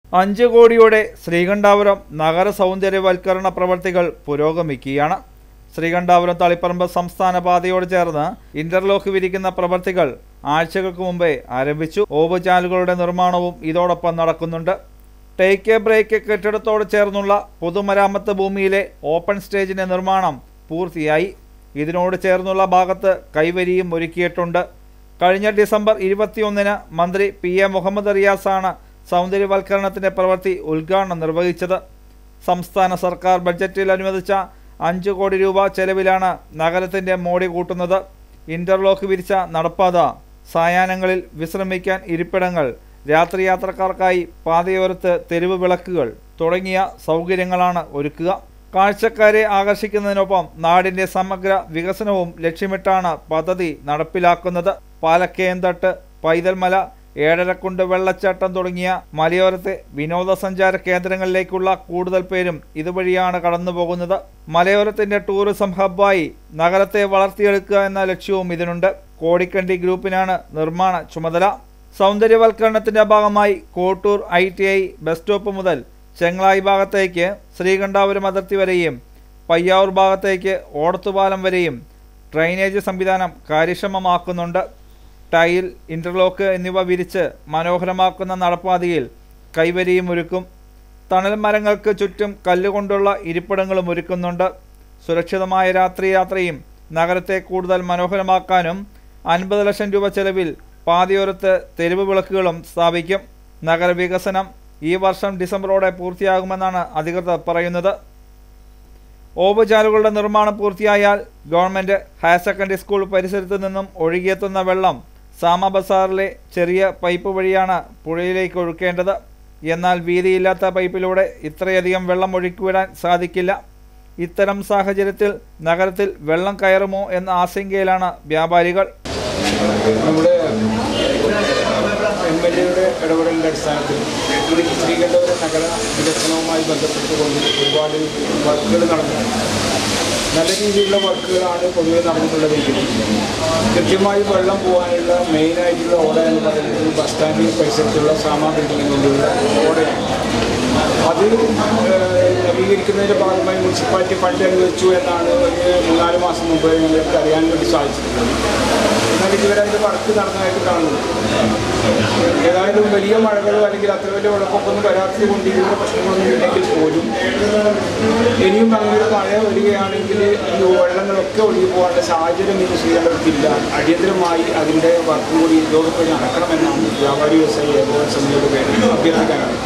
അഞ്ച് കോടിയോടെ ശ്രീകണ്ഠാപുരം നഗര സൗന്ദര്യവൽക്കരണ പ്രവർത്തികൾ പുരോഗമിക്കുകയാണ് ശ്രീകണ്ഠാപുരം തളിപ്പറമ്പ് സംസ്ഥാന പാതയോട് ചേർന്ന് ഇന്റർലോക്ക് വിരിക്കുന്ന പ്രവർത്തികൾ ആഴ്ചകൾക്ക് മുമ്പേ ആരംഭിച്ചു ഓവുചാലുകളുടെ നിർമ്മാണവും ഇതോടൊപ്പം നടക്കുന്നുണ്ട് ടേക്ക് എ ബ്രേക്ക് കെട്ടിടത്തോട് ചേർന്നുള്ള പൊതുമരാമത്ത് ഭൂമിയിലെ ഓപ്പൺ സ്റ്റേജിന്റെ നിർമ്മാണം പൂർത്തിയായി ഇതിനോട് ചേർന്നുള്ള ഭാഗത്ത് കൈവരിയും ഒരുക്കിയിട്ടുണ്ട് കഴിഞ്ഞ ഡിസംബർ ഇരുപത്തിയൊന്നിന് മന്ത്രി പി എ മുഹമ്മദ് റിയാസാണ് സൗന്ദര്യവൽക്കരണത്തിന്റെ പ്രവൃത്തി ഉദ്ഘാടനം നിർവഹിച്ചത് സംസ്ഥാന സർക്കാർ ബഡ്ജറ്റിൽ അനുവദിച്ച അഞ്ച് കോടി രൂപ ചെലവിലാണ് നഗരത്തിന്റെ മോടി കൂട്ടുന്നത് ഇന്റർലോക്ക് വിരിച്ച നടപ്പാത സായാഹ്നങ്ങളിൽ വിശ്രമിക്കാൻ ഇരിപ്പിടങ്ങൾ രാത്രിയാത്രക്കാർക്കായി പാതയോരത്ത് തെരുവ് വിളക്കുകൾ തുടങ്ങിയ സൗകര്യങ്ങളാണ് ഒരുക്കുക കാഴ്ചക്കാരെ ആകർഷിക്കുന്നതിനൊപ്പം നാടിന്റെ സമഗ്ര വികസനവും ലക്ഷ്യമിട്ടാണ് പദ്ധതി നടപ്പിലാക്കുന്നത് പാലക്കേന്തട്ട് പൈതൽമല ഏഴരക്കുണ്ട് വെള്ളച്ചാട്ടം തുടങ്ങിയ മലയോരത്തെ വിനോദസഞ്ചാര കേന്ദ്രങ്ങളിലേക്കുള്ള കൂടുതൽ പേരും ഇതുവഴിയാണ് കടന്നുപോകുന്നത് മലയോരത്തിന്റെ ടൂറിസം ഹബ്ബായി നഗരത്തെ വളർത്തിയെടുക്കുക എന്ന ലക്ഷ്യവും ഇതിനുണ്ട് കോടിക്കണ്ടി ഗ്രൂപ്പിനാണ് നിർമ്മാണ ചുമതല സൗന്ദര്യവൽക്കരണത്തിന്റെ ഭാഗമായി Kottoor I T I bus stop മുതൽ ചെങ്ങളായി ഭാഗത്തേക്ക് ശ്രീകണ്ഠാപുരം അതിർത്തി വരെയും പയ്യാവൂർ ഭാഗത്തേക്ക് ഓടത്തുപാലം വരെയും ഡ്രൈനേജ് സംവിധാനം കാര്യക്ഷമമാക്കുന്നുണ്ട് ടൈൽ ഇന്റർലോക്ക് എന്നിവ വിരിച്ച് മനോഹരമാക്കുന്ന നടപ്പാതയിൽ കൈവരിയും ഒരുക്കും തണൽ മരങ്ങൾക്ക് ചുറ്റും കല്ലുകൊണ്ടുള്ള ഇരിപ്പിടങ്ങളും ഒരുക്കുന്നുണ്ട് സുരക്ഷിതമായ രാത്രി യാത്രയും നഗരത്തെ കൂടുതൽ മനോഹരമാക്കാനും അൻപത് ലക്ഷം രൂപ ചെലവിൽ പാതയോരത്ത് തെരുവ് വിളക്കുകളും സ്ഥാപിക്കും നഗരവികസനം ഈ വർഷം ഡിസംബറോടെ പൂർത്തിയാകുമെന്നാണ് അധികൃതർ പറയുന്നത് ഓവുചാലുകളുടെ നിർമ്മാണം പൂർത്തിയായാൽ ഗവൺമെന്റ് ഹയർ സെക്കൻഡറി സ്കൂൾ പരിസരത്ത് നിന്നും ഒഴുകിയെത്തുന്ന വെള്ളം സാമ ബസാറിലെ ചെറിയ പൈപ്പ് വഴിയാണ് പുഴയിലേക്ക് ഒഴുക്കേണ്ടത് എന്നാൽ വീതിയില്ലാത്ത പൈപ്പിലൂടെ ഇത്രയധികം വെള്ളം ഒഴുക്കിവിടാൻ സാധിക്കില്ല ഇത്തരം സാഹചര്യത്തിൽ നഗരത്തിൽ വെള്ളം കയറുമോ എന്ന ആശങ്കയിലാണ് വ്യാപാരികൾ നമ്മുടെ എം എൽ എയുടെ ഇടപെടലിൻ്റെ അടിസ്ഥാനത്തിൽ ശ്രീകണ്ഠപുരം നഗര വികസനവുമായി ബന്ധപ്പെട്ടുകൊണ്ട് ഒരുപാട് വർക്കുകൾ നടന്നിട്ടുണ്ട് നല്ല രീതിയിലുള്ള വർക്കുകളാണ് പൊതുവെ നടന്നിട്ടുള്ളതെങ്കിൽ കൃത്യമായി വെള്ളം പോകാനുള്ള മെയിനായിട്ടുള്ള ഓട എന്ന് പറയുന്നത് ബസ് സ്റ്റാൻഡിൽ പരിസരത്തുള്ള സാമാ ബിൽഡിങ്ങിനുള്ള ഓടയാണ് അത് ഏഹ്, നവീകരിക്കുന്നതിൻ്റെ ഭാഗമായി മുനിസിപ്പാലിറ്റി ഫണ്ട് അനുവദിച്ചു എന്നാണ് ഒരു മൂന്നാല് മാസം മുമ്പ് ഞങ്ങൾക്ക് അറിയാൻ വേണ്ടി സാധിച്ചിട്ടുള്ളത് എന്നാൽ ഇതുവരെ അതിൻ്റെ വർക്ക് നടന്നതായിട്ട് കാണുന്നു ഏതായാലും വലിയ മഴകളോ അല്ലെങ്കിൽ അത്ര വലിയ വെള്ളപ്പൊക്കമൊന്നും വരാത്തത് കൊണ്ട് ഇതിൻ്റെ പ്രശ്നങ്ങളൊന്നും ഇല്ലെങ്കിൽ പോലും ഇനിയും അങ്ങനെ ഒരു മഴ വരികയാണെങ്കിൽ ഈ വെള്ളങ്ങളൊക്കെ ഒഴുകി പോകാനുള്ള സാഹചര്യം ഇനി ശ്രീകണ്ഠത്തില്ല അടിയന്തരമായി അതിൻ്റെ വർക്ക് കൂടി ഇതോടൊപ്പം നടക്കണമെന്നാണ് വ്യാപാരി വ്യവസായി ഏകോപന സമിതിയുടെ പേരിൽ അഭ്യർത്ഥിക്കാനാണ്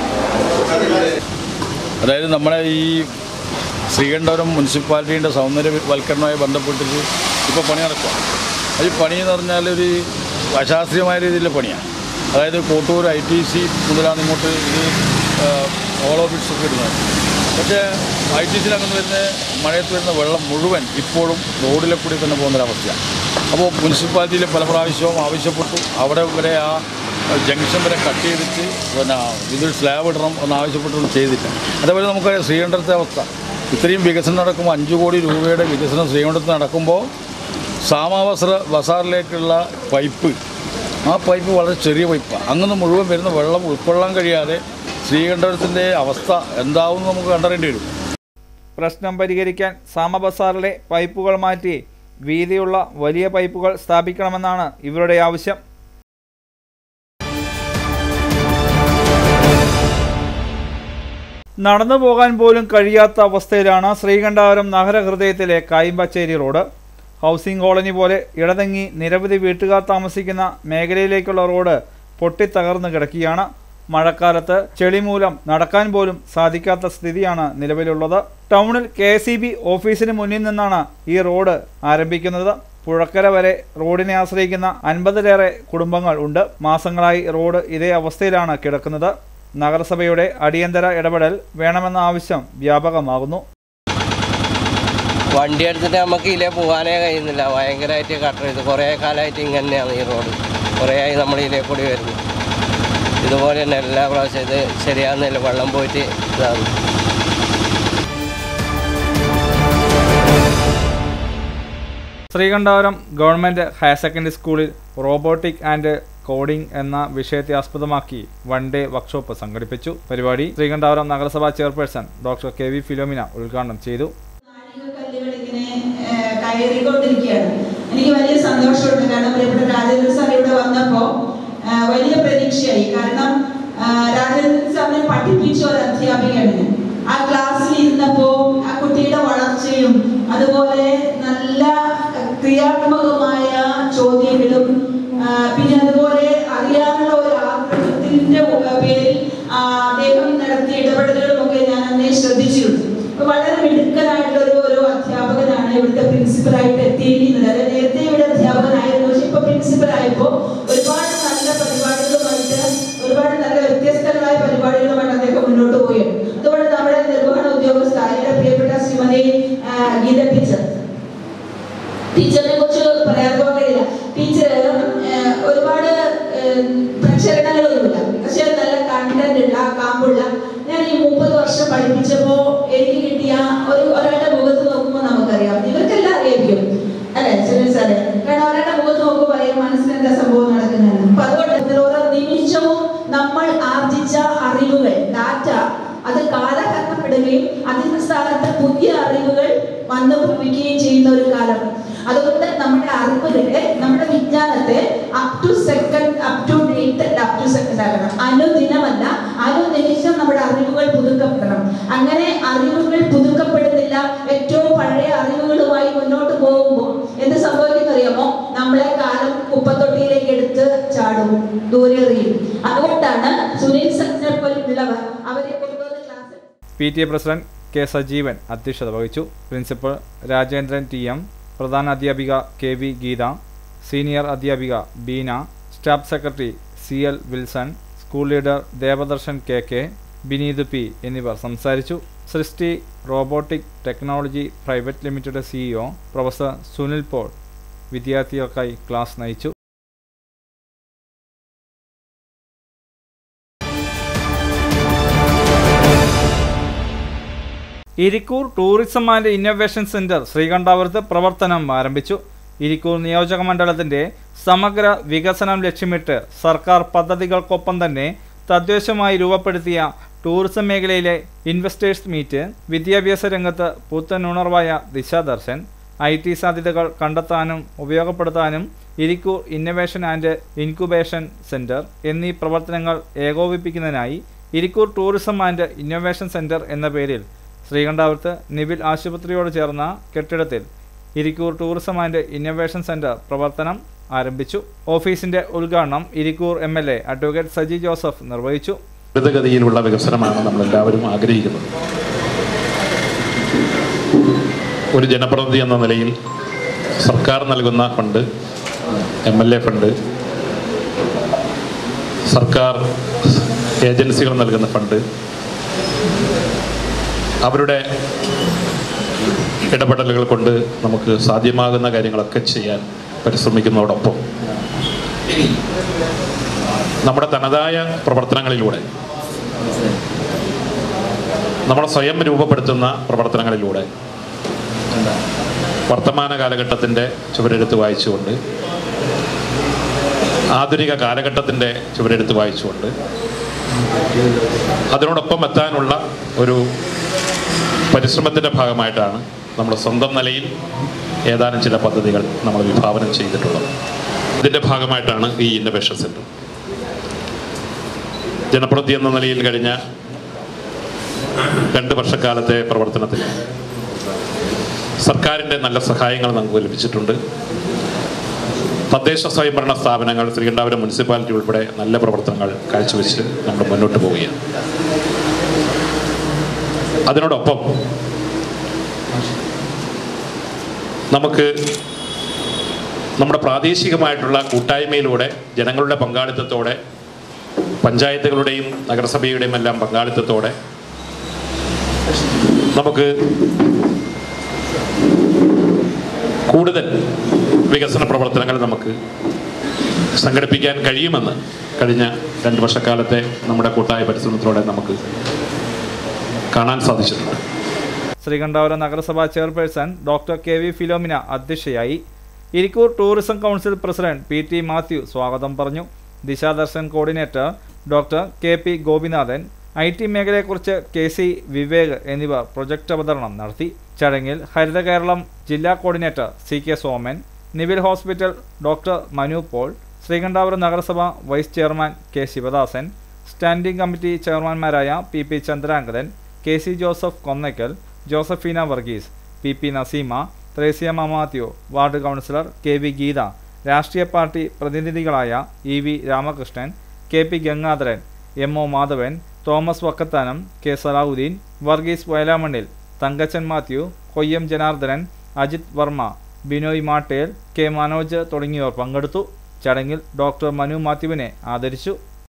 അതായത് നമ്മുടെ ഈ ശ്രീകണ്ഠപുരം മുനിസിപ്പാലിറ്റീൻ്റെ സൗന്ദര്യവൽക്കരണവുമായി ബന്ധപ്പെട്ടിട്ട് ഇപ്പോൾ പണി നടക്കുക അത് ഈ പണി എന്ന് പറഞ്ഞാൽ ഒരു അശാസ്ത്രീയമായ രീതിയിലുള്ള പണിയാണ് അതായത് കോട്ടൂർ ഐ ടി സി മുതലാണ് ഇങ്ങോട്ട് ഇത് ഓളോ ബിറ്റ്സ് ഒക്കെ ഇടുന്നത് പക്ഷേ ഐ ടി സിയിലങ്ങനെ വരുന്ന മഴയത്ത് വരുന്ന വെള്ളം മുഴുവൻ ഇപ്പോഴും റോഡിലെ കൂടി തന്നെ പോകുന്നൊരവസ്ഥയാണ് അപ്പോൾ മുനിസിപ്പാലിറ്റിയിൽ പല പ്രാവശ്യവും ആവശ്യപ്പെട്ടു അവിടെ വരെ ആ ജംഗ്ഷൻ വരെ കട്ട് ചെയ്തിട്ട് പിന്നെ ഇതിൽ സ്ലാബ് ഇടണം എന്ന് ആവശ്യപ്പെട്ടൊന്നും ചെയ്തില്ല അതേപോലെ നമുക്കറിയാം ശ്രീകണ്ഠത്തെ അവസ്ഥ ഇത്രയും വികസനം നടക്കുമ്പോൾ അഞ്ച് കോടി രൂപയുടെ വികസനം ശ്രീകണ്ഠത്ത് നടക്കുമ്പോൾ സാമാവസ്ര ബസാറിലേക്കുള്ള പൈപ്പ് ആ പൈപ്പ് വളരെ ചെറിയ പൈപ്പാണ് അങ്ങനെ മുഴുവൻ വരുന്ന വെള്ളം ഉൾക്കൊള്ളാൻ കഴിയാതെ ശ്രീകണ്ഠപുരത്തിൻ്റെ അവസ്ഥ എന്താവും നമുക്ക് കണ്ടറിയേണ്ടി വരും പ്രശ്നം പരിഹരിക്കാൻ സാമബസാറിലെ പൈപ്പുകൾ മാറ്റി വീതിയുള്ള വലിയ പൈപ്പുകൾ സ്ഥാപിക്കണമെന്നാണ് ഇവരുടെ ആവശ്യം നടന്നു പോകാൻ പോലും കഴിയാത്ത അവസ്ഥയിലാണ് ശ്രീകണ്ഠാപുരം നഗരഹൃദയത്തിലെ കായിമ്പച്ചേരി റോഡ് ഹൗസിംഗ് കോളനി പോലെ ഇടതങ്ങി നിരവധി വീട്ടുകാർ താമസിക്കുന്ന മേഖലയിലേക്കുള്ള റോഡ് പൊട്ടിത്തകർന്നു കിടക്കുകയാണ് മഴക്കാലത്ത് ചെളി മൂലം നടക്കാൻ പോലും സാധിക്കാത്ത സ്ഥിതിയാണ് നിലവിലുള്ളത് ടൗണിൽ കെ ഓഫീസിന് മുന്നിൽ നിന്നാണ് ഈ റോഡ് ആരംഭിക്കുന്നത് പുഴക്കര വരെ റോഡിനെ ആശ്രയിക്കുന്ന അൻപതിലേറെ കുടുംബങ്ങൾ ഉണ്ട് മാസങ്ങളായി റോഡ് ഇതേ അവസ്ഥയിലാണ് കിടക്കുന്നത് നഗരസഭയുടെ അടിയന്തര ഇടപെടൽ വേണമെന്ന ആവശ്യം വ്യാപകമാകുന്നു വണ്ടി എടുത്തിട്ട് നമുക്ക് ഇതിലേ പോകാനേ കഴിയുന്നില്ല ഭയങ്കരമായിട്ട് കട്ടർ ചെയ്ത് കുറേ കാലമായിട്ട് ഇങ്ങനെ തന്നെയാണ് ഈ റോഡ് കുറേ ആയി നമ്മൾ ഇതിലേ കൂടി വരുന്നു ഇതുപോലെ തന്നെ എല്ലാ പ്രാവശ്യം ഇത് ശരിയാകുന്നില്ല വെള്ളം പോയിട്ട് ഇതാണ് ശ്രീകണ്ഠാപുരം ഗവൺമെൻറ് ഹയർ സെക്കൻഡറി സ്കൂളിൽ റോബോട്ടിക് ആൻഡ് കോഡിംഗ് എന്ന വിഷയത്തെ ആസ്പദമാക്കി വൺ ഡേ വർക്ക്ഷോപ്പ് സംഘടിപ്പിച്ചു പരിപാടി ശ്രീകണ്ഠാപുരം നഗരസഭാ chairperson doctor K V Philomina ഉദ്ഘാടനം ചെയ്തു നാഴികക്കല്ലുകൾ ഇങ്ങനെ ഏഹ്, കയറിക്കൊണ്ടിരിക്കുകയാണ് എനിക്ക് വലിയ സന്തോഷമുണ്ട് കാരണം പ്രിയപ്പെട്ട രാജേന്ദ്ര സാർ ഇവിടെ വന്നപ്പോൾ ഏഹ്, വലിയ പ്രതീക്ഷയായി കാരണം ഏഹ്, രാജേന്ദ്ര സാറിനെ പഠിപ്പിച്ച ഒരു അധ്യാപികയാണ് ഞാൻ. ആ ക്ലാസ്സിൽ ഇരുന്നപ്പോൾ ആ കുട്ടിയുടെ വളർച്ചയും അതുപോലെ നല്ല ക്രിയാത്മകമായ ചോദ്യങ്ങളും ആ, പിന്നെ അതുപോലെ അറിയാനുള്ള ഒരു ആഗ്രഹത്തിന്റെ പേരിൽ ആ, അദ്ദേഹം നടത്തിയ ഇടപെടലുകളും ഒക്കെ ഞാൻ അന്നേ ശ്രദ്ധിച്ചിരുന്നു അപ്പൊ വളരെ മിടുക്കനായിട്ടുള്ള ഒരു ഒരു അധ്യാപകനാണ് ഇവിടുത്തെ പ്രിൻസിപ്പലായിട്ട് എത്തിയിരിക്കുന്നത് അതായത് നേരത്തെ ഇവിടെ അധ്യാപകനായിരുന്നു പക്ഷെ ഇപ്പൊ പ്രിൻസിപ്പൽ ആയപ്പോൾ ഒരുപാട് നല്ല പരിപാടികളുമായിട്ട് ഒരുപാട് നല്ല വ്യത്യസ്തങ്ങളായ പരിപാടികളുമായിട്ട് അദ്ദേഹം മുന്നോട്ട് പോവുകയാണ് അതുകൊണ്ട് നമ്മുടെ നിർവഹണ ഉദ്യോഗസ്ഥ എൻ്റെ പ്രിയപ്പെട്ട ശ്രീമതി ആ, ഗീത ടീച്ചർ ടീച്ചറിനെ കുറിച്ച് പറയാൻ പോകില്ല ടീച്ചർ ഒരുപാട് ഏഹ്, പ്രചരണങ്ങളൊന്നുമില്ല പക്ഷെ നല്ല കണ്ടന്റ് ഉള്ള കാമ്പുള്ള ഞാൻ ഈ മുപ്പത് വർഷം പഠിപ്പിച്ചപ്പോ എനിക്ക് കിട്ടിയ ഒരു ഒരാളുടെ മുഖത്ത് നോക്കുമ്പോൾ നമുക്കറിയാം ഇവർക്കെല്ലാം അറിയായിരിക്കും അല്ലെ സുനിൽ സാറ് കാരണം ഒരാളുടെ മുഖത്ത് നോക്കുമ്പോൾ അറിയാം മനസ്സിൽ എന്താ സംഭവം നടക്കുന്നത് അപ്പൊ അതുകൊണ്ട് ഇതിൽ ഓരോ നിമിഷവും നമ്മൾ ആർജിച്ച അറിവുകൾ ഡാറ്റ അത് കാലഹരണപ്പെടുകയും അതിന്റെ സ്ഥാനത്ത് പുതിയ അറിവുകൾ വന്നു ഭവിക്കുകയും ചെയ്യുന്ന ഒരു കാലം അതുകൊണ്ട് നമ്മുടെ അറിവുകളെ നമ്മുടെ വിജ്ഞാനത്തെ up to second up to date up to second ആകണം അനുദിനമല്ല അനുനിമിഷം നമ്മുടെ അറിവുകൾ പുതുക്കപ്പെടണം അങ്ങനെ അറിവുകൾ പുതുക്കപ്പെടുന്നില്ല ഏറ്റവും പഴയ അറിവുകളുമായി മുന്നോട്ട് പോകുമ്പോൾ എന്ത് സംഭവിക്കുന്ന അറിയാമോ നമ്മളെ കാലം കുപ്പത്തൊട്ടിയിലേക്ക് എടുത്ത് ചാടും ദൂരെ എറിയും അതുകൊണ്ടാണ് സുനിൽ സജ്ജനെ പോലുള്ളവർ അവരെ കൊണ്ടുവന്ന് class P T A president K Sajeevan അധ്യക്ഷത വഹിച്ചു പ്രിൻസിപ്പൽ രാജേന്ദ്രൻ ടി എം പ്രധാന അധ്യാപിക കെ വി ഗീത സീനിയർ അധ്യാപിക Beena staff secretary C L Wilson school leader Devadarshan K K Bineeth P എന്നിവർ സംസാരിച്ചു Srishti robotic technology private limited CEO professor Sunil Paul വിദ്യാർത്ഥികൾക്കായി ക്ലാസ് നയിച്ചു Irikkur tourism and innovation centre ശ്രീകണ്ഠാപുരത്ത് പ്രവർത്തനം ആരംഭിച്ചു ഇരിക്കൂർ നിയോജക മണ്ഡലത്തിന്റെ സമഗ്ര വികസനം ലക്ഷ്യമിട്ട് സർക്കാർ പദ്ധതികൾക്കൊപ്പം തന്നെ തദ്ദേശമായി രൂപപ്പെടുത്തിയ ടൂറിസം മേഖലയിലെ ഇൻവെസ്റ്റേഴ്സ് മീറ്റ് വിദ്യാഭ്യാസ രംഗത്ത് പുത്തൻ ഉണർവായ ദിശാദർശൻ ഐ ടി സാധ്യതകൾ കണ്ടെത്താനും ഉപയോഗപ്പെടുത്താനും Irikkur innovation and incubation centre എന്നീ പ്രവർത്തനങ്ങൾ ഏകോപിപ്പിക്കുന്നതിനായി Irikkur tourism and innovation centre എന്ന പേരിൽ ശ്രീകണ്ഠാപുരത്ത് നിവിൽ ആശുപത്രിയോട് ചേർന്ന കെട്ടിടത്തിൽ Irikkur tourism and innovation centre പ്രവർത്തനം ആരംഭിച്ചു ഓഫീസിന്റെ ഉദ്ഘാടനം Irikkur M L A advocate Saji Joseph നിർവഹിച്ചു ദ്രുതഗതിയിലുള്ള വികസനമാണ് നമ്മളെല്ലാവരും ആഗ്രഹിക്കുന്നത് ഒരു ജനപ്രതിനിധി എന്ന നിലയിൽ സർക്കാർ നൽകുന്ന fund M L A fund സർക്കാർ ഏജൻസികൾ നൽകുന്ന ഫണ്ട് അവരുടെ ഇടപെടലുകൾ കൊണ്ട് നമുക്ക് സാധ്യമാകുന്ന കാര്യങ്ങളൊക്കെ ചെയ്യാൻ പരിശ്രമിക്കുന്നതോടൊപ്പം നമ്മുടെ തനതായ പ്രവർത്തനങ്ങളിലൂടെ നമ്മൾ സ്വയം രൂപപ്പെടുത്തുന്ന പ്രവർത്തനങ്ങളിലൂടെ വർത്തമാന കാലഘട്ടത്തിൻ്റെ ചുവരെടുത്ത് വായിച്ചുകൊണ്ട് ആധുനിക കാലഘട്ടത്തിൻ്റെ ചുവരെടുത്ത് വായിച്ചുകൊണ്ട് അതിനോടൊപ്പം എത്താനുള്ള ഒരു പരിശ്രമത്തിൻ്റെ ഭാഗമായിട്ടാണ് നമ്മൾ സ്വന്തം നിലയിൽ ഏതാനും ചില പദ്ധതികൾ നമ്മൾ വിഭാവനം ചെയ്തിട്ടുള്ളത് ഇതിൻ്റെ ഭാഗമായിട്ടാണ് ഈ ഇന്നൊവേഷൻ സെൻറ്റർ ജനപ്രതി എന്ന നിലയിൽ കഴിഞ്ഞ രണ്ട് വർഷക്കാലത്തെ പ്രവർത്തനത്തിൽ സർക്കാരിൻ്റെ നല്ല സഹായങ്ങൾ നമുക്ക് ലഭിച്ചിട്ടുണ്ട് തദ്ദേശ സ്വയംഭരണ സ്ഥാപനങ്ങൾ ശ്രീകണ്ഠാപുരം മുനിസിപ്പാലിറ്റി ഉൾപ്പെടെ നല്ല പ്രവർത്തനങ്ങൾ കാഴ്ചവെച്ച് നമ്മൾ മുന്നോട്ട് പോവുകയാണ് അതിനോടൊപ്പം നമുക്ക് നമ്മുടെ പ്രാദേശികമായിട്ടുള്ള കൂട്ടായ്മയിലൂടെ ജനങ്ങളുടെ പങ്കാളിത്തത്തോടെ പഞ്ചായത്തുകളുടെയും നഗരസഭയുടെയും എല്ലാം പങ്കാളിത്തത്തോടെ നമുക്ക് കൂടുതൽ വികസന പ്രവർത്തനങ്ങൾ നമുക്ക് സംഘടിപ്പിക്കാൻ കഴിയുമെന്ന് കഴിഞ്ഞ രണ്ട് വർഷക്കാലത്തെ നമ്മുടെ കൂട്ടായ പരിശ്രമത്തിലൂടെ നമുക്ക് കാണാൻ സാധിച്ചിട്ടുണ്ട് ശ്രീകണ്ഠാപുരം നഗരസഭാ chairperson doctor K V Philomina അധ്യക്ഷയായി Irikkur tourism council president P T Mathew സ്വാഗതം പറഞ്ഞു Dishadarshan coordinator doctor K P Gopinathan I T മേഖലയെക്കുറിച്ച് കെ സി വിവേക് എന്നിവർ പ്രൊജക്ട് അവതരണം നടത്തി ചടങ്ങിൽ ഹരിത കേരളം ജില്ലാ coordinator C K Soman Nivil hospital doctor Manu Paul Sreekandapuram നഗരസഭ vice chairman K Sivadasan standing committee ചെയർമാൻമാരായ P P Chandrangathan K C Joseph Konnakkal Josephina Varghese P P Naseema Thresiamma Mathew ward councillor K V Geetha രാഷ്ട്രീയ പാർട്ടി പ്രതിനിധികളായ E V Ramakrishnan K P Gangadharan M O Madhavan Thomas Vakkathanam K Salahuddin Varghese Vayalamannil Thankachan Mathew Koyyam Janardhanan Ajith Varma Binoy Mattel K Manoj തുടങ്ങിയവർ പങ്കെടുത്തു ചടങ്ങിൽ ഡോക്ടർ മനു മാത്യുവിനെ ആദരിച്ചു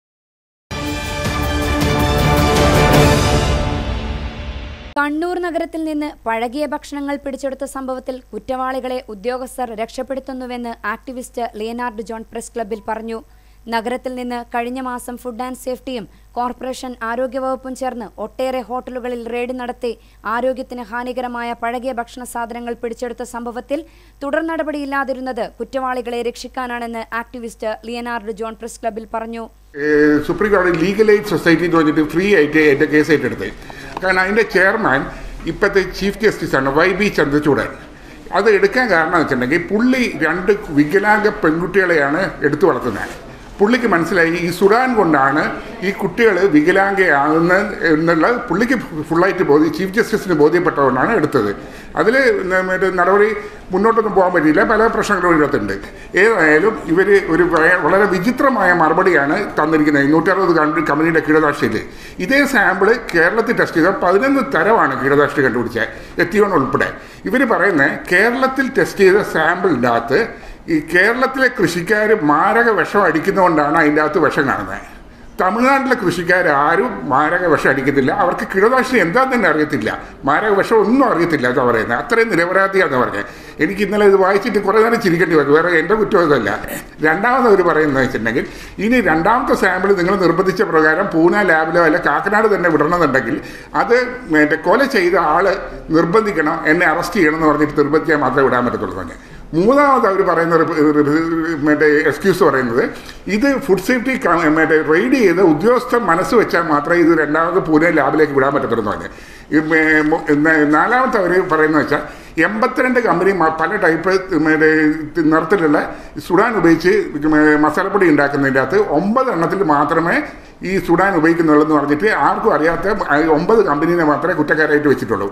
കണ്ണൂർ നഗരത്തിൽ നിന്ന് പഴകിയ ഭക്ഷണങ്ങൾ പിടിച്ചെടുത്ത സംഭവത്തിൽ കുറ്റവാളികളെ ഉദ്യോഗസ്ഥർ രക്ഷപ്പെടുത്തുന്നുവെന്ന് ആക്ടിവിസ്റ്റ് ലിയനാർഡ് ജോൺ പ്രസ് ക്ലബ്ബിൽ പറഞ്ഞു നഗരത്തിൽ നിന്ന് കഴിഞ്ഞ മാസം ഫുഡ് ആൻഡ് സേഫ്റ്റിയും കോർപ്പറേഷൻ ആരോഗ്യവകുപ്പും ചേർന്ന് ഒട്ടേറെ ഹോട്ടലുകളിൽ റെയ്ഡ് നടത്തി ആരോഗ്യത്തിന് ഹാനികരമായ പഴകിയ ഭക്ഷണ സാധനങ്ങൾ പിടിച്ചെടുത്ത സംഭവത്തിൽ തുടർ നടപടിയില്ലാതിരുന്നത് കുറ്റവാളികളെ രക്ഷിക്കാനാണെന്ന് ആക്ടിവിസ്റ്റ് ലിയനാർഡ് ജോൺ പ്രസ് ക്ലബ്ബിൽ പറഞ്ഞു ഏഹ് സുപ്രീം കോടതി ലീഗൽ എയ്ഡ് സൊസൈറ്റി എന്ന് പറഞ്ഞിട്ട് ഫ്രീ ആയിട്ട് എൻ്റെ കേസ് ഏറ്റെടുത്ത് കാരണം അതിൻ്റെ ചെയർമാൻ ഇപ്പോഴത്തെ ചീഫ് ജസ്റ്റിസാണ് വൈ ബി ചന്ദ്രചൂഡൻ അത് എടുക്കാൻ കാരണം എന്ന് വെച്ചിട്ടുണ്ടെങ്കിൽ പുള്ളി രണ്ട് വികലാംഗ പെൺകുട്ടികളെയാണ് എടുത്തു വളർത്തുന്നത് പുള്ളിക്ക് മനസ്സിലായി ഈ സുഡാൻ കൊണ്ടാണ് ഈ കുട്ടികൾ വികലാംഗയാകുന്നത് എന്നുള്ള പുള്ളിക്ക് ഫുള്ളായിട്ട് ബോധ്യം ചീഫ് ജസ്റ്റിസിന് ബോധ്യപ്പെട്ടതുകൊണ്ടാണ് എടുത്തത് അതിൽ മറ്റേ നടപടി മുന്നോട്ടൊന്നും പോകാൻ പറ്റിയില്ല പല പ്രശ്നങ്ങളും ഇതിനകത്തുണ്ട് ഏതായാലും ഇവർ ഒരു വയ- വളരെ വിചിത്രമായ മറുപടിയാണ് തന്നിരിക്കുന്നത് നൂറ്ററുപത് കമ്പനി കമ്പനിയുടെ കീടനാശിനിയിൽ ഇതേ സാമ്പിള് കേരളത്തിൽ ടെസ്റ്റ് ചെയ്ത പതിനൊന്ന് തരമാണ് കീടനാശിനി കണ്ടുപിടിച്ചത് എത്തിയോൺ ഉൾപ്പെടെ ഇവർ പറയുന്നത് കേരളത്തിൽ ടെസ്റ്റ് ചെയ്ത സാമ്പിളിൻ്റെ അകത്ത് ഈ കേരളത്തിലെ കൃഷിക്കാർ മാരക വിഷം അടിക്കുന്നതുകൊണ്ടാണ് അതിൻ്റെ അകത്ത് വിഷം കാണുന്നത് തമിഴ്നാട്ടിലെ കൃഷിക്കാർ ആരും മാരക വിഷം അടിക്കത്തില്ല അവർക്ക് കീടനാശിനി എന്താന്ന് തന്നെ അറിയത്തില്ല മാരക വിഷം ഒന്നും അറിയത്തില്ല എന്നാ പറയുന്നത് അത്രയും നിരപരാധിയാണെന്ന് പറഞ്ഞത് എനിക്ക് ഇന്നലെ ഇത് വായിച്ചിട്ട് കുറേ നേരം ചിരിക്കേണ്ടി വരും വേറെ എൻ്റെ കുറ്റം ഇതല്ല രണ്ടാമത് അവർ പറയുന്നത് വെച്ചിട്ടുണ്ടെങ്കിൽ ഇനി രണ്ടാമത്തെ സാമ്പിൾ നിങ്ങൾ നിർബന്ധിച്ച പ്രകാരം പൂന ലാബിലോ അല്ല കാക്കനാട് തന്നെ വിടണമെന്നുണ്ടെങ്കിൽ അത് മറ്റേ കൊല ചെയ്ത ആൾ നിർബന്ധിക്കണം എന്നെ അറസ്റ്റ് ചെയ്യണം എന്ന് പറഞ്ഞിട്ട് നിർബന്ധിച്ചാൽ മാത്രമേ വിടാൻ പറ്റത്തുള്ളൂ തന്നെ മൂന്നാമത് അവർ പറയുന്ന റിപ്പ- റി- മറ്റേ എക്സ്ക്യൂസ് പറയുന്നത് ഇത് ഫുഡ് സേഫ്റ്റി ക- മറ്റേ റെയ്ഡ് ചെയ്ത് ഉദ്യോഗസ്ഥൻ മനസ്സ് വെച്ചാൽ മാത്രമേ ഇത് രണ്ടാമത് പൂനെ ലാബിലേക്ക് വിടാൻ പറ്റത്തുള്ളൂ എന്ന് പറഞ്ഞ് ഈ മേ- മു- ന- നാലാമത്തെ അവർ പറയുന്നത് വെച്ചാൽ എൺപത്തിരണ്ട് കമ്പനി മ- പല ടൈപ്പ് മറ്റേ നിറത്തിലുള്ള സുഡാൻ ഉപയോഗിച്ച് മ- മസാലപ്പൊടി ഉണ്ടാക്കുന്നതിൻ്റെ അകത്ത് ഒമ്പത് എണ്ണത്തിൽ മാത്രമേ ഈ സുഡാൻ ഉപയോഗിക്കുന്നുള്ളൂ എന്ന് പറഞ്ഞിട്ട് ആർക്കും അറിയാത്ത ആ ഒമ്പത് കമ്പനീനെ മാത്രമേ കുറ്റക്കാരായിട്ട് വെച്ചിട്ടുള്ളൂ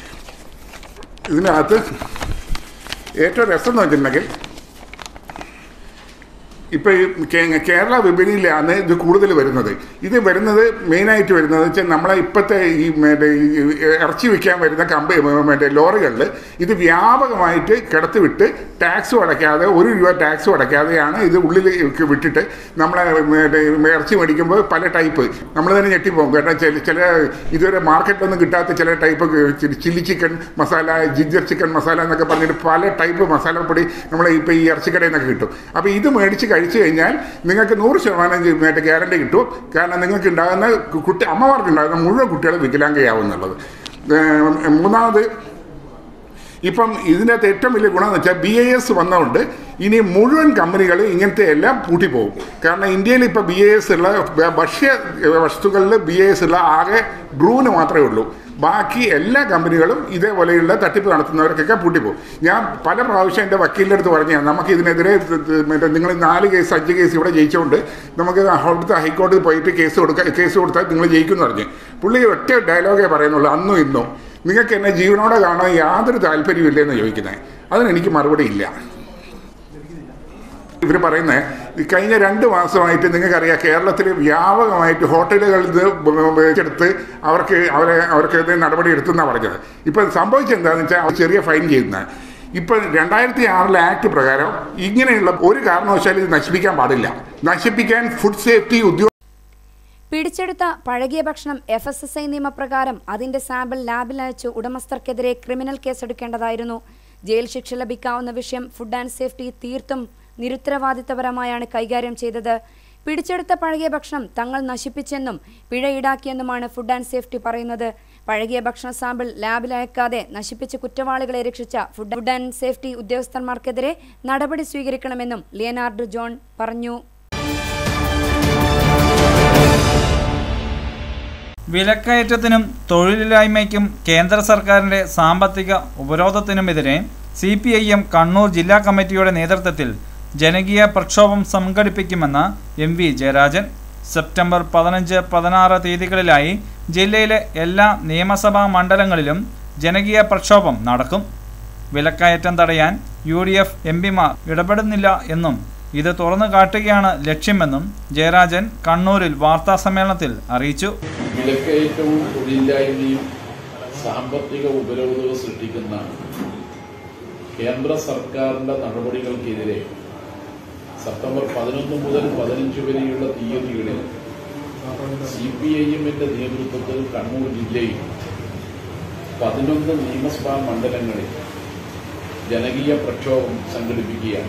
ഇതിനകത്ത് ഏറ്റവും രസം എന്ന് വെച്ചിട്ടുണ്ടെങ്കിൽ ഇപ്പം ഈ കേ- കേരള വിപണിയിലാണ് ഇത് കൂടുതൽ വരുന്നത് ഇത് വരുന്നത് മെയിനായിട്ട് വരുന്നത് വെച്ചാൽ നമ്മളെ ഇപ്പോഴത്തെ ഈ മറ്റേ ഈ ഇറച്ചി വിൽക്കാൻ വരുന്ന കമ്പ മറ്റേ ലോറികളിൽ ഇത് വ്യാപകമായിട്ട് കിടത്തി ടാക്സും അടയ്ക്കാതെ ഒരു രൂപ ടാക്സും അടയ്ക്കാതെയാണ് ഇത് ഉള്ളിൽ വിട്ടിട്ട് നമ്മളെ മറ്റേ ഇറച്ചി മേടിക്കുമ്പോൾ പല ടൈപ്പ് നമ്മൾ തന്നെ ഞെട്ടിപ്പോകും കാരണം ചില ചില ഇതുവരെ മാർക്കറ്റിലൊന്നും കിട്ടാത്ത ചില type chilli chicken masala ginger chicken masala എന്നൊക്കെ പറഞ്ഞിട്ട് പല ടൈപ്പ് മസാലപ്പൊടി നമ്മളെ ഇപ്പോൾ ഈ ഇറച്ചിക്കടയിൽ നിന്നൊക്കെ കിട്ടും അപ്പോൾ ഇത് മേടിച്ച് കഴിച്ചു കഴിഞ്ഞാൽ നിങ്ങൾക്ക് നൂറ് ശതമാനം ജി- മറ്റേ ഗ്യാരണ്ടി കിട്ടും കാരണം നിങ്ങൾക്ക് ഉണ്ടാകുന്ന കു- കുട്ടി അമ്മമാർക്ക് ഉണ്ടാകുന്ന മുഴുവൻ കുട്ടികൾ വികലാംഗയാവും എന്നുള്ളത് ഏഹ് മൂന്നാമത് ഇപ്പം ഇതിനകത്ത് ഏറ്റവും വലിയ ഗുണം എന്ന് വെച്ചാൽ ബി ഐ എസ് വന്നതുകൊണ്ട് ഇനി മുഴുവൻ കമ്പനികൾ ഇങ്ങനത്തെ എല്ലാം പൂട്ടിപ്പോകും കാരണം ഇന്ത്യയിൽ ഇപ്പോൾ ബി ഐ എസ് ഉള്ള ഭ- ഭക്ഷ്യ വസ്തുക്കളിൽ ബി ഐ എസ് ഉള്ള ആകെ ബ്രൂന് മാത്രമേ ഉള്ളൂ ബാക്കി എല്ലാ കമ്പനികളും ഇതേപോലെയുള്ള തട്ടിപ്പ് നടത്തുന്നവർക്കൊക്കെ പൂട്ടിപ്പോകും ഞാൻ പല പ്രാവശ്യം എൻ്റെ വക്കീലിൻ്റെ അടുത്ത് പറഞ്ഞു നമുക്ക് ഇതിനെതിരെ ഇത് ഇത് മറ്റേ നിങ്ങൾ നാല് കേസ് അഞ്ച് കേസ് ഇവിടെ ജയിച്ചുകൊണ്ട് നമുക്ക് അവിടുത്തെ ഹൈക്കോടതി പോയിട്ട് കേസ് കൊടുക്കുക കേസ് കൊടുത്താൽ നിങ്ങൾ ജയിക്കുമെന്ന് പറഞ്ഞു പുള്ളി ഒറ്റ ഡയലോഗേ പറയുന്നുള്ളൂ അന്നും ഇന്നും നിങ്ങൾക്ക് എന്നെ ജീവനോടെ കാണാൻ യാതൊരു താല്പര്യമില്ല എന്ന് ചോദിക്കുന്നത് അതിനെനിക്ക് മറുപടി ഇല്ല ഇവർ പറയുന്നത് കഴിഞ്ഞ രണ്ട് മാസമായിട്ട് നിങ്ങൾക്കറിയാം കേരളത്തിൽ വ്യാപകമായിട്ട് ഹോട്ടലുകളിൽ നിന്ന് എടുത്ത് അവർക്ക് അവരെ അവർക്ക് ഇത് നടപടി എടുത്തെന്നാണ് പറഞ്ഞത് ഇപ്പം സംഭവിച്ചത് എന്താണെന്ന് വെച്ചാൽ അവർ ചെറിയ ഫൈൻ ചെയ്യുന്നത് ഇപ്പം രണ്ടായിരത്തി ആറിലെ ആക്ട് പ്രകാരം ഇങ്ങനെയുള്ള ഒരു കാരണവശാലും ഇത് നശിപ്പിക്കാൻ പാടില്ല നശിപ്പിക്കാൻ ഫുഡ് സേഫ്റ്റി ഉദ്യോഗ പിടിച്ചെടുത്ത പഴകിയ ഭക്ഷണം എഫ് എസ് എസ് ഐ നിയമപ്രകാരം അതിന്റെ സാമ്പിൾ ലാബിൽ അയച്ച് ഉടമസ്ഥർക്കെതിരെ ക്രിമിനൽ കേസെടുക്കേണ്ടതായിരുന്നു ജയിൽ ശിക്ഷ ലഭിക്കാവുന്ന വിഷയം ഫുഡ് ആൻഡ് സേഫ്റ്റി തീർത്തും നിരുത്തരവാദിത്തപരമായാണ് കൈകാര്യം ചെയ്തത് പിടിച്ചെടുത്ത പഴകിയ ഭക്ഷണം തങ്ങൾ നശിപ്പിച്ചെന്നും പിഴ ഈടാക്കിയെന്നുമാണ് ഫുഡ് ആൻഡ് സേഫ്റ്റി പറയുന്നത് പഴകിയ ഭക്ഷണ സാമ്പിൾ ലാബിൽ അയക്കാതെ നശിപ്പിച്ച് കുറ്റവാളികളെ രക്ഷിച്ച ഫുഡ് ആൻഡ് സേഫ്റ്റി ഉദ്യോഗസ്ഥന്മാർക്കെതിരെ നടപടി സ്വീകരിക്കണമെന്നും ലിയനാർഡ് ജോൺ പറഞ്ഞു വിലക്കയറ്റത്തിനും തൊഴിലില്ലായ്മയ്ക്കും കേന്ദ്ര സർക്കാരിന്റെ സാമ്പത്തിക ഉപരോധത്തിനുമെതിരെ C P I M Kannur ജില്ലാ കമ്മിറ്റിയുടെ നേതൃത്വത്തിൽ ജനകീയ പ്രക്ഷോഭം സംഘടിപ്പിക്കുമെന്ന് എം വി ജയരാജൻ സെപ്റ്റംബർ പതിനഞ്ച് പതിനാറ് തീയതികളിലായി ജില്ലയിലെ എല്ലാ നിയമസഭാ മണ്ഡലങ്ങളിലും ജനകീയ പ്രക്ഷോഭം നടക്കും വിലക്കയറ്റം തടയാൻ യു ഡി എഫ് എം പിമാർ ഇടപെടുന്നില്ല എന്നും ഇത് തുറന്നു കാട്ടുകയാണ് ലക്ഷ്യമെന്നും ജയരാജൻ കണ്ണൂരിൽ വാർത്താസമ്മേളനത്തിൽ അറിയിച്ചു വിലക്കയറ്റവും തൊഴിലില്ലായ്മയും സാമ്പത്തിക ഉപരോധവും സൃഷ്ടിക്കുന്ന കേന്ദ്ര സർക്കാരിന്റെ നടപടികൾക്കെതിരെ സെപ്റ്റംബർ പതിനൊന്ന് മുതൽ പതിനഞ്ച് വരെയുള്ള തീയതികളിൽ സി പി ഐ എമ്മിന്റെ നേതൃത്വത്തിൽ കണ്ണൂർ ജില്ലയിൽ പതിനൊന്ന് നിയമസഭാ മണ്ഡലങ്ങളിൽ ജനകീയ പ്രക്ഷോഭം സംഘടിപ്പിക്കുകയാണ്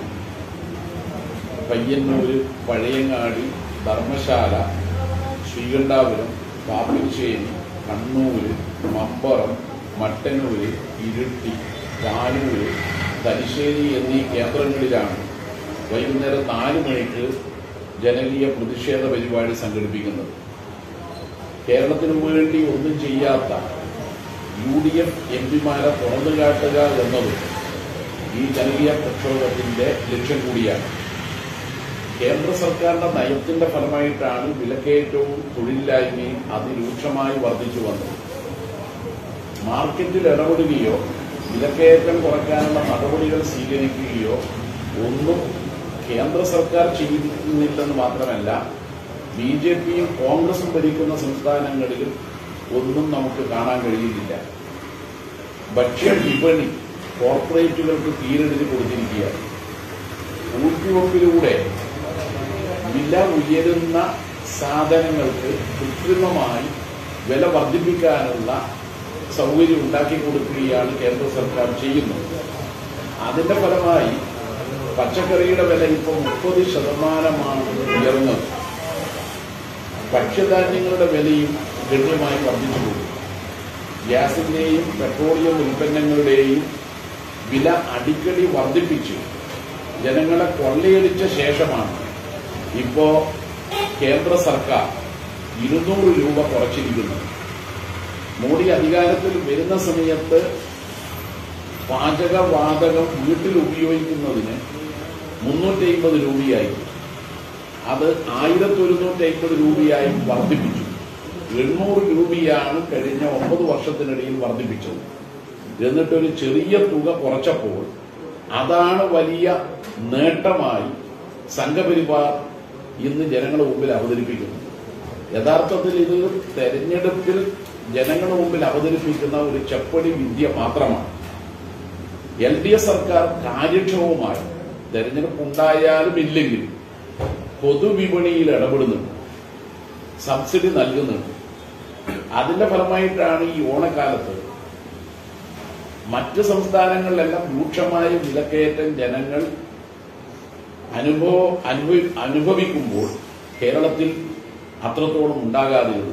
പയ്യന്നൂര് പഴയങ്ങാടി ധർമ്മശാല ശ്രീകണ്ഠാപുരം പാപ്പിശ്ശേരി കണ്ണൂര് മമ്പറം മട്ടന്നൂര് ഇരുട്ടി പാലൂര് തലശ്ശേരി എന്നീ കേന്ദ്രങ്ങളിലാണ് വൈകുന്നേരം നാല് മണിക്ക് ജനകീയ പ്രതിഷേധ പരിപാടി സംഘടിപ്പിക്കുന്നത് കേരളത്തിനു വേണ്ടി ഒന്നും ചെയ്യാത്ത യു ഡി എഫ് എം പിമാരെ തുറന്നു കാട്ടുക എന്നത് ഈ ജനകീയ പ്രക്ഷോഭത്തിന്റെ ലക്ഷ്യം കൂടിയാണ് കേന്ദ്ര സർക്കാരിന്റെ നയത്തിന്റെ ഫലമായിട്ടാണ് വിലക്കയറ്റവും തൊഴിലില്ലായ്മയും അതിരൂക്ഷമായി വർദ്ധിച്ചു വന്നത് മാർക്കറ്റിൽ ഇടപെടുകയോ വിലക്കയറ്റം കുറയ്ക്കാനുള്ള നടപടികൾ സ്വീകരിക്കുകയോ ഒന്നും കേന്ദ്ര സർക്കാർ ചെയ്യുന്നില്ലെന്ന് മാത്രമല്ല ബി ജെ പിയും കോൺഗ്രസും ഭരിക്കുന്ന സംസ്ഥാനങ്ങളിലും ഒന്നും നമുക്ക് കാണാൻ കഴിയുന്നില്ല ഭക്ഷ്യ വിപണി കോർപ്പറേറ്റുകൾക്ക് തീരെഴുതി കൊടുത്തിരിക്കുകയാണ് ഊട്ടിവെപ്പിലൂടെ വില ഉയരുന്ന സാധനങ്ങൾക്ക് കൃത്രിമമായി വില വർദ്ധിപ്പിക്കാനുള്ള സൗകര്യം ഉണ്ടാക്കി കൊടുക്കുകയാണ് കേന്ദ്ര സർക്കാർ ചെയ്യുന്നത് അതിന്റെ ഫലമായി പച്ചക്കറിയുടെ വില ഇപ്പോൾ മുപ്പത് ശതമാനമാണ് ഉയർന്നത് ഭക്ഷ്യധാന്യങ്ങളുടെ വിലയും ഗണ്യമായി വർദ്ധിച്ചു പോകും ഗ്യാസിന്റെയും പെട്രോളിയം ഉൽപ്പന്നങ്ങളുടെയും വില അടിക്കടി വർദ്ധിപ്പിച്ചു ജനങ്ങളെ കൊള്ളയടിച്ച ശേഷമാണ് ഇപ്പോ കേന്ദ്ര സർക്കാർ ഇരുന്നൂറ് രൂപ കുറച്ചിരിക്കുന്നത് മോഡി അധികാരത്തിൽ വരുന്ന സമയത്ത് പാചകവാതകം വീട്ടിൽ ഉപയോഗിക്കുന്നതിന് മുന്നൂറ്റി അമ്പത് രൂപയായി അത് ആയിരത്തി ഒരുന്നൂറ്റി അമ്പത് രൂപയായി വർദ്ധിപ്പിച്ചു എണ്ണൂറ് രൂപയാണ് കഴിഞ്ഞ ഒമ്പത് വർഷത്തിനിടയിൽ വർദ്ധിപ്പിച്ചത് എന്നിട്ടൊരു ചെറിയ തുക കുറച്ചപ്പോൾ അതാണ് വലിയ നേട്ടമായി സംഘപരിവാർ ഇന്ന് ജനങ്ങളുടെ മുമ്പിൽ അവതരിപ്പിക്കുന്നു യഥാർത്ഥത്തിൽ ഇത് തെരഞ്ഞെടുപ്പിൽ ജനങ്ങളുടെ മുമ്പിൽ അവതരിപ്പിക്കുന്ന ഒരു ചെപ്പടി വിദ്യ മാത്രമാണ് എൽ ഡി എഫ് സർക്കാർ കാര്യക്ഷമവുമായി തെരഞ്ഞെടുപ്പ് ഉണ്ടായാലും ഇല്ലെങ്കിലും പൊതുവിപണിയിൽ ഇടപെടുന്നുണ്ട് സബ്സിഡി നൽകുന്നുണ്ട് അതിന്റെ ഫലമായിട്ടാണ് ഈ ഓണക്കാലത്ത് മറ്റ് സംസ്ഥാനങ്ങളിലെല്ലാം രൂക്ഷമായ വിലക്കയറ്റം ജനങ്ങൾ അനുഭവ അനുഭവി അനുഭവിക്കുമ്പോൾ കേരളത്തിൽ അത്രത്തോളം ഉണ്ടാകാതിരുന്നു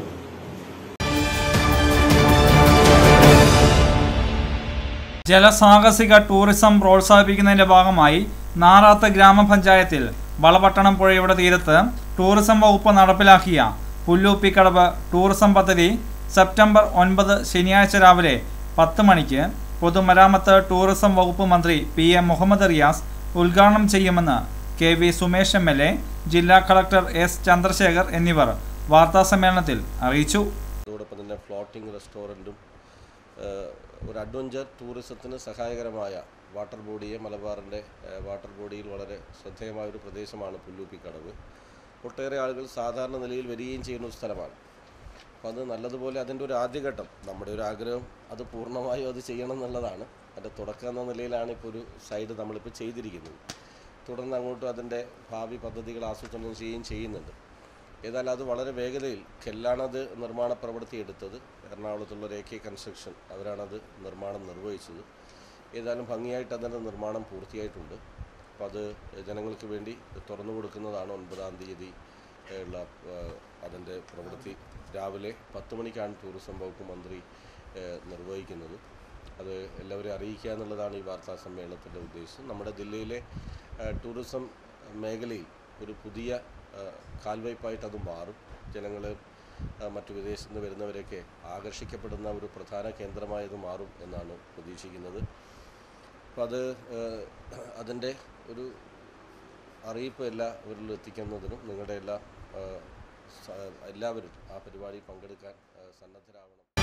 ജലസാഹസിക ടൂറിസം പ്രോത്സാഹിപ്പിക്കുന്നതിന്റെ ഭാഗമായി നാറാത്ത് ഗ്രാമപഞ്ചായത്തിൽ വളപട്ടണം പുഴയുടെ തീരത്ത് ടൂറിസം വകുപ്പ് നടപ്പിലാക്കിയ പുല്ലൂപ്പിക്കടവ് ടൂറിസം പദ്ധതി സെപ്റ്റംബർ ഒൻപത് ശനിയാഴ്ച രാവിലെ പത്ത് മണിക്ക് പൊതുമരാമത്ത് ടൂറിസം വകുപ്പ് മന്ത്രി പി എം മുഹമ്മദ് റിയാസ് ഉദ്ഘാടനം ചെയ്യുമെന്ന് K V Sumesh M L A ജില്ലാ കളക്ടർ എസ് ചന്ദ്രശേഖർ എന്നിവർ വാർത്താസമ്മേളനത്തിൽ അറിയിച്ചു അതോടൊപ്പം തന്നെ ഫ്ലോട്ടിംഗ് റെസ്റ്റോറൻറ്റും ഒരു അഡ്വഞ്ചർ ടൂറിസത്തിന് സഹായകരമായ വാട്ടർ ബോഡിയെ മലബാറിൻ്റെ ഏഹ്, വാട്ടർ ബോഡിയിൽ വളരെ ശ്രദ്ധേയമായ ഒരു പ്രദേശമാണ് പുല്ലൂപ്പിക്കടവ് ഒട്ടേറെ ആളുകൾ സാധാരണ നിലയിൽ വരികയും ചെയ്യുന്ന ഒരു സ്ഥലമാണ് അപ്പോൾ അത് നല്ലതുപോലെ അതിൻ്റെ ഒരു ആദ്യഘട്ടം നമ്മുടെ ഒരു ആഗ്രഹം അത് പൂർണ്ണമായും അത് ചെയ്യണം എന്നുള്ളതാണ് അതിൻ്റെ തുടക്കം എന്ന നിലയിലാണ് ഇപ്പോൾ ഒരു സൈഡ് നമ്മളിപ്പോൾ ചെയ്തിരിക്കുന്നത് തുടർന്ന് അങ്ങോട്ടും അതിൻ്റെ ഭാവി പദ്ധതികൾ ആസൂത്രണം ചെയ്യുകയും ചെയ്യുന്നുണ്ട് ഏതായാലും അത് വളരെ വേഗതയിൽ കെല്ലാണത് നിർമ്മാണ പ്രവൃത്തി എടുത്തത് എറണാകുളത്തുള്ള ഒരു എ കെ കൺസ്ട്രക്ഷൻ അവരാണത് നിർമ്മാണം നിർവഹിച്ചത് ഏതായാലും ഭംഗിയായിട്ട് അതിൻ്റെ നിർമ്മാണം പൂർത്തിയായിട്ടുണ്ട് അപ്പോൾ അത് ജനങ്ങൾക്ക് വേണ്ടി തുറന്നു കൊടുക്കുന്നതാണ് ഒൻപതാം തീയതി ഉള്ള അതിൻ്റെ പ്രവൃത്തി രാവിലെ പത്ത് മണിക്കാണ് ടൂറിസം വകുപ്പ് മന്ത്രി ഏഹ്, നിർവഹിക്കുന്നത് അത് എല്ലാവരെയും അറിയിക്കുക എന്നുള്ളതാണ് ഈ വാർത്താ സമ്മേളനത്തിൻ്റെ ഉദ്ദേശം നമ്മുടെ ജില്ലയിലെ ഏഹ്, ടൂറിസം മേഖലയിൽ ഒരു പുതിയ ഏഹ്, കാൽവയ്പായിട്ട് അത് മാറും ജനങ്ങൾ ആ, മറ്റു വിദേശത്ത് നിന്ന് വരുന്നവരൊക്കെ ആകർഷിക്കപ്പെടുന്ന ഒരു പ്രധാന കേന്ദ്രമായത് മാറും എന്നാണ് പ്രതീക്ഷിക്കുന്നത് അപ്പോൾ അത് ഏഹ്, അതിൻ്റെ ഒരു അറിയിപ്പ് എല്ലാവരിലും എത്തിക്കുന്നതിനും നിങ്ങളുടെ എല്ലാ ഏഹ്, സ- എല്ലാവരും ആ പരിപാടിയിൽ പങ്കെടുക്കാൻ ഏഹ്, സന്നദ്ധരാവണം